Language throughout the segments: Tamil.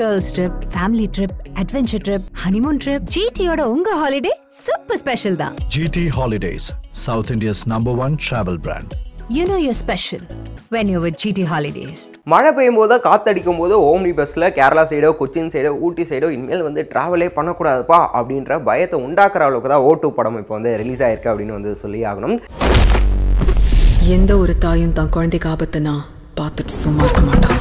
Girls trip family trip adventure trip honeymoon trip ஜிடியோட உங்க ஹாலிடே சூப்பர் ஸ்பெஷல் தான் GT Holidays, South India's number one travel brand. You know your special when you with GT holidays மழை பெய்யும் போதோ காத்தடிக்கும் போதோ ஓம்னி பஸ்ஸில் கேரளா சைடோ கொச்சின் சைடோ ஊட்டி சைடோ இனிமேல் வந்து ட்ராவலே பண்ணக்கூடாதுப்பா அப்படின்ற பயத்தை உண்டாக்குற அளவுக்கு தான் ஓட்டு படம் இப்போ வந்து ரிலீஸ் ஆயிருக்கு அப்படின்னு வந்து சொல்லி ஆகணும் எந்த ஒரு தாயும் தன் குழந்தைக்கு ஆபத்துனா பார்த்துட்டு சும்மா இருக்க மாட்டான்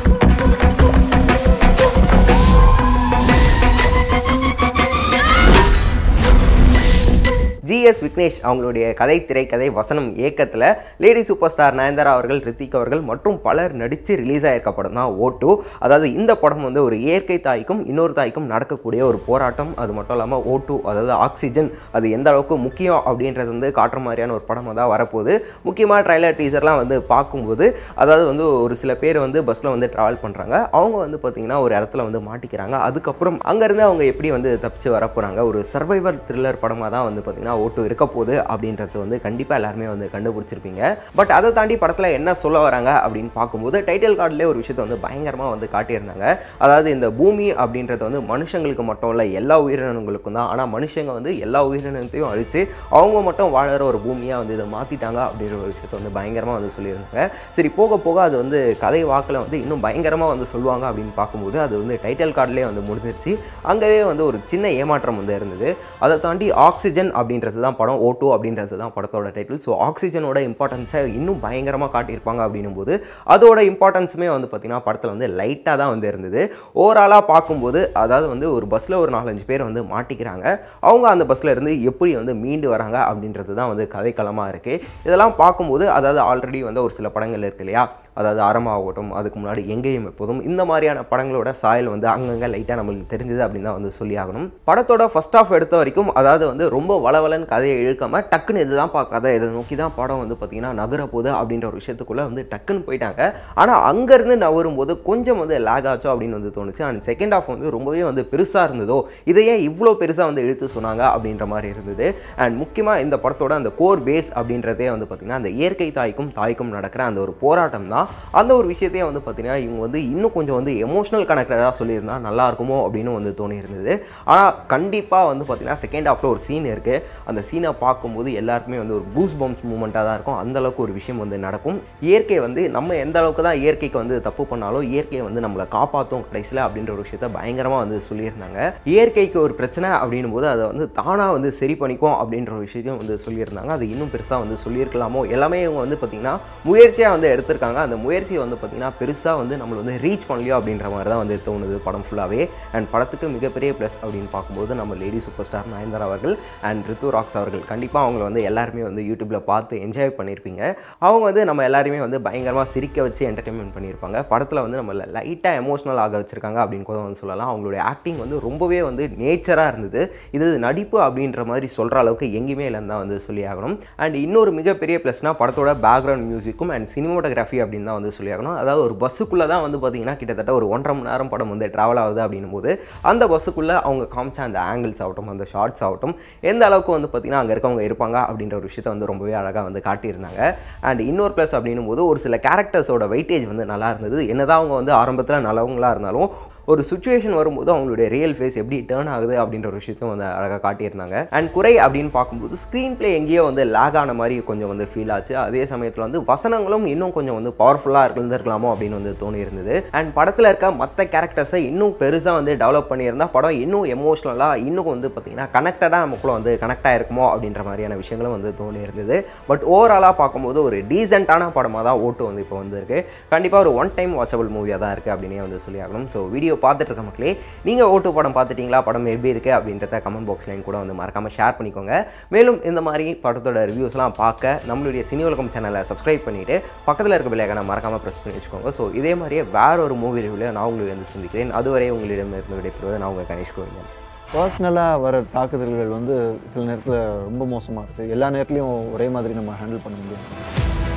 ஜிஎஸ் விக்னேஷ் அவங்களுடைய கதை திரைக்கதை வசனம் இயக்கத்தில் லேடி சூப்பர் ஸ்டார் நயன்தாரா அவர்கள் ரித்திக் அவர்கள் மற்றும் பலர் நடித்து ரிலீஸ் ஆயிருக்க படம் தான் ஓட்டு அதாவது இந்த படம் வந்து ஒரு இயற்கை தாய்க்கும் இன்னொரு தாய்க்கும் நடக்கக்கூடிய ஒரு போராட்டம் அது மட்டும் இல்லாமல் ஓட்டு அதாவது ஆக்சிஜன் அது எந்த அளவுக்கு முக்கியம் அப்படின்றது வந்து காட்டுற மாதிரியான ஒரு படமாக தான் வரப்போகுது முக்கியமாக ட்ரைலர் டீசர்லாம் வந்து பார்க்கும்போது அதாவது வந்து ஒரு சில பேர் வந்து பஸ்ஸில் வந்து ட்ராவல் பண்ணுறாங்க அவங்க வந்து பார்த்திங்கன்னா ஒரு இடத்துல வந்து மாட்டிக்கிறாங்க அதுக்கப்புறம் அங்கேருந்து அவங்க எப்படி வந்து தப்பிச்சு வர போகிறாங்க ஒரு சர்வைவர் த்ரில்லர் படமாக தான் வந்து பார்த்திங்கன்னா ஓட்டு இருக்க போகுது அப்படின்றது வந்து கண்டிப்பாக எல்லாருமே வந்து கண்டுபிடிச்சிருப்பீங்க பட் அதை தாண்டி படத்தில் என்ன சொல்ல வராங்க அப்படின்னு பார்க்கும்போது டைட்டில் கார்டிலே ஒரு விஷயத்தை வந்து பயங்கரமாக வந்து காட்டியிருந்தாங்க அதாவது இந்த பூமி அப்படின்றது வந்து மனுஷங்களுக்கு மட்டும் இல்லை எல்லா உயிரினங்களுக்கும் தான் ஆனால் மனுஷங்க வந்து எல்லா உயிரினத்தையும் அழித்து அவங்க மட்டும் வாழற ஒரு பூமியாக வந்து இதை மாற்றிட்டாங்க அப்படின்ற ஒரு விஷயத்தை வந்து பயங்கரமாக வந்து சொல்லியிருந்தாங்க சரி போக போக அது வந்து கதை வாக்கில் வந்து இன்னும் பயங்கரமாக வந்து சொல்லுவாங்க அப்படின்னு பார்க்கும்போது அது வந்து டைட்டில் கார்டிலே வந்து முடிஞ்சிருச்சு அங்கேயே வந்து ஒரு சின்ன ஏமாற்றம் வந்து இருந்தது அதை தாண்டி ஆக்சிஜன் அப்படின்றது தான் படம் ஓட்டோ அப்படின்றது தான் படத்தோட டைட்டில் ஸோ ஆக்சிஜனோட இம்பார்ட்டன்ஸை இன்னும் பயங்கரமாக காட்டியிருப்பாங்க அப்படின்னும் போது அதோட இம்பார்ட்டன்ஸுமே வந்து பார்த்திங்கன்னா படத்தில் வந்து லைட்டாக தான் வந்து இருந்தது ஓவராலாக பார்க்கும்போது அதாவது வந்து ஒரு பஸ்ஸில் ஒரு நாலஞ்சு பேர் வந்து மாட்டிக்கிறாங்க அவங்க அந்த பஸ்ஸில் இருந்து எப்படி வந்து மீண்டு வராங்க அப்படின்றது தான் வந்து கதைக்களமாக இருக்குது இதெல்லாம் பார்க்கும்போது அதாவது ஆல்ரெடி வந்து ஒரு சில படங்கள் இருக்கு இல்லையா அதாவது அறமாகட்டும் அதுக்கு முன்னாடி எங்கேயும் எப்போதும் இந்த மாதிரியான படங்களோட சாயல் வந்து அங்கங்கே லைட்டாக நம்மளுக்கு தெரிஞ்சது அப்படின்னு தான் வந்து சொல்லி ஆகணும் படத்தோட ஃபர்ஸ்ட் ஆஃப் எடுத்த வரைக்கும் அதாவது வந்து ரொம்ப வளவலன் கதையை இழுக்காம டக்குன்னு இதுதான் பா கதை இதை நோக்கி தான் படம் வந்து பார்த்திங்கன்னா நகர போகுது அப்படின்ற ஒரு விஷயத்துக்குள்ளே வந்து டக்குன்னு போயிட்டாங்க ஆனால் அங்கேருந்து நகரும் போது கொஞ்சம் வந்து லேக் ஆச்சோ அப்படின்னு வந்து தோணுச்சு அண்ட் செகண்ட் ஆஃப் வந்து ரொம்பவே வந்து பெருசாக இருந்ததோ இதை ஏன் இவ்வளோ பெருசாக வந்து இழுத்து சொன்னாங்க அப்படின்ற மாதிரி இருந்தது அண்ட் முக்கியமாக இந்த படத்தோட அந்த கோர் பேஸ் அப்படின்றதே வந்து பார்த்திங்கன்னா அந்த இயற்கை தாய்க்கும் தாய்க்கும் நடக்கிற அந்த ஒரு போராட்டம் தான் அந்த ஒரு விஷயத்தையே வந்து பார்த்திங்கன்னா இவங்க வந்து இன்னும் கொஞ்சம் வந்து எமோஷனல் கனெக்டடாக சொல்லியிருந்தா நல்லா இருக்குமோ அப்படின்னு வந்து தோணி இருந்தது ஆனால் கண்டிப்பாக வந்து பார்த்திங்கன்னா செகண்ட் ஹாஃபில் ஒரு சீன் இருக்குது அந்த சீனை பார்க்கும்போது எல்லாருக்குமே வந்து ஒரு கூஸ் பம்ப்ஸ் மூமெண்ட்டாக தான் இருக்கும் அந்த அளவுக்கு ஒரு விஷயம் வந்து நடக்கும் இயற்கை வந்து நம்ம எந்த அளவுக்கு தான் இயற்கைக்கு வந்து தப்பு பண்ணாலும் இயற்கையை வந்து நம்மளை காப்பாற்றும் கடைசியில் அப்படின்ற ஒரு விஷயத்த பயங்கரமாக வந்து சொல்லியிருந்தாங்க இயற்கைக்கு ஒரு பிரச்சனை அப்படின்னும் போது அதை வந்து தானாக வந்து சரி பண்ணிக்கும் அப்படின்ற ஒரு விஷயத்தையும் வந்து சொல்லியிருந்தாங்க அது இன்னும் பெருசாக வந்து சொல்லியிருக்கலாமோ எல்லாமே இவங்க வந்து பார்த்திங்கன்னா முயற்சியாக வந்து எடுத்திருக்காங்க அந்த முயற்சியை வந்து பார்த்திங்கன்னா பெருசாக வந்து நம்மளை வந்து ரீச் பண்ணலையோ அப்படின்ற மாதிரி தான் வந்து தோணுது படம் ஃபுல்லாகவே அண்ட் படத்துக்கு மிகப்பெரிய ப்ளஸ் அப்படின்னு பார்க்கும்போது நம்ம லேடி சூப்பர் ஸ்டார் நயன்தாரா அவர்கள் அண்ட் ரித்து ராக்ஸ் அவர்கள் கண்டிப்பாக அவங்கள வந்து எல்லாருமே வந்து யூடியூப்பில் பார்த்து என்ஜாய் பண்ணியிருப்பீங்க அவங்க வந்து நம்ம எல்லாருமே வந்து பயங்கரமாக சிரிக்க வச்சு என்டர்டைன்மெண்ட் பண்ணியிருப்பாங்க படத்தில் வந்து நம்ம லைட்டாக எமோஷனல் ஆக வச்சுருக்காங்க அப்படின்னு கூட வந்து சொல்லலாம் அவங்களுடைய ஆக்டிங் வந்து ரொம்பவே வந்து நேச்சராக இருந்தது இது நடிப்பு அப்படின்ற மாதிரி சொல்கிற அளவுக்கு எங்கேயுமே இல்லைன்னு தான் வந்து சொல்லி ஆகணும் அண்ட் இன்னொரு மிகப்பெரிய ப்ளஸ்னால் படத்தோட பேக்ரவுண்ட் மியூசிக்கும் அண்ட் சினிமோட்டோகிராஃபி அப்படின்னு தான் வந்து சொல்லி ஆகணும் அதாவது ஒரு பஸ்ஸுக்குள்ளே தான் வந்து பார்த்தீங்கன்னா கிட்டத்தட்ட ஒரு ஒன்றரை மணி நேரம் படம் வந்து ட்ராவல் ஆகுது அப்படின்னும் போது அந்த பஸ்ஸுக்குள்ளே அவங்க காமிச்ச அந்த ஆங்கிள்ஸ் ஆகட்டும் அந்த ஷார்ட்ஸ் ஆகட்டும் எந்த அளவுக்கு வந்து பார்த்தீங்கன்னா அங்கே இருக்கவங்க இருப்பாங்க அப்படின்ற ஒரு விஷயத்தை வந்து ரொம்பவே அழகாக வந்து காட்டியிருந்தாங்க அண்ட் இன்னொரு ப்ளஸ் அப்படின்னும் போது ஒரு சில கேரக்டர்ஸோட வெயிட்டேஜ் வந்து நல்லா இருந்தது என்னதான் அவங்க வந்து ஆரம்பத்தில் நல்லவங்களா இருந்தாலும் ஒரு சுச்சுவேஷன் வரும்போது அவங்களுடைய ரியல் ஃபேஸ் எப்படி டேர்ன் ஆகுது அப்படின்ற ஒரு விஷயத்தையும் வந்து அழகாக காட்டியிருந்தாங்க அண்ட் குறை அப்படின்னு பார்க்கும்போது ஸ்க்ரீன் ப்ளே எங்கேயோ வந்து லேக் ஆன மாதிரி கொஞ்சம் வந்து ஃபீல் ஆச்சு அதே சமயத்தில் வந்து வசனங்களும் இன்னும் கொஞ்சம் வந்து பவர்ஃபுல்லாக இருந்திருக்கலாமோ அப்படின்னு வந்து தோணி இருந்தது அண்ட் படத்தில் இருக்க மற்ற கேரக்டர்ஸை இன்னும் பெருசாக வந்து டெவலப் பண்ணியிருந்தா படம் இன்னும் எமோஷ்னலாக இன்னும் வந்து பார்த்திங்கன்னா கனெக்டடாக நமக்குள்ள வந்து கனெக்ட் ஆயிருக்குமோ அப்படின்ற மாதிரியான விஷயங்களும் வந்து தோணி இருந்தது பட் ஓவராலாக பார்க்கும்போது ஒரு டீசெண்டான படமாக தான் ஓட்டு வந்து இப்போ வந்திருக்கு கண்டிப்பாக ஒரு ஒன் டைம் வாட்சபிள் மூவியாக தான் இருக்குது அப்படின்னே வந்து சொல்லி ஆகணும் ஸோ வீடியோ பார்த்துட்டு இருக்க மக்களே நீங்கள் ஓட்டு படம் பார்த்துட்டீங்களா படம் எப்படி இருக்குது அப்படின்றத கமெண்ட் பாக்ஸ்லையும் கூட வந்து மறக்காமல் ஷேர் பண்ணிக்கோங்க மேலும் இந்த மாதிரி படத்தோட ரிவ்யூஸ்லாம் பார்க்க நம்மளுடைய சினி உலகம் சேனலை சப்ஸ்கிரைப் பண்ணிவிட்டு பக்கத்தில் இருக்க பிள்ளைகளை மறக்காமல் ப்ரெஸ் பண்ணி வச்சுக்கோங்க ஸோ இதே மாதிரியே வேற ஒரு மூவி ரிவ்யூவில் நான் உங்களுக்கு வந்து சந்திக்கிறேன் அதுவரை உங்களிடம் இருந்து விடைபெறுவது நான் உங்கள் கணேஷ் கோவிந்தன் பர்சனலாக வர தாக்குதல்கள் வந்து சில நேரத்தில் ரொம்ப மோசமாக இருக்குது எல்லா நேரத்துலையும் ஒரே மாதிரி நம்ம ஹேண்டில் பண்ண முடியாது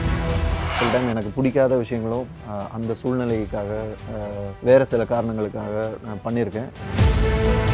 சில டைம் எனக்கு பிடிக்காத விஷயங்களும் அஹ், அந்த சூழ்நிலைக்காக அஹ், வேறு சில காரணங்களுக்காக நான் பண்ணியிருக்கேன்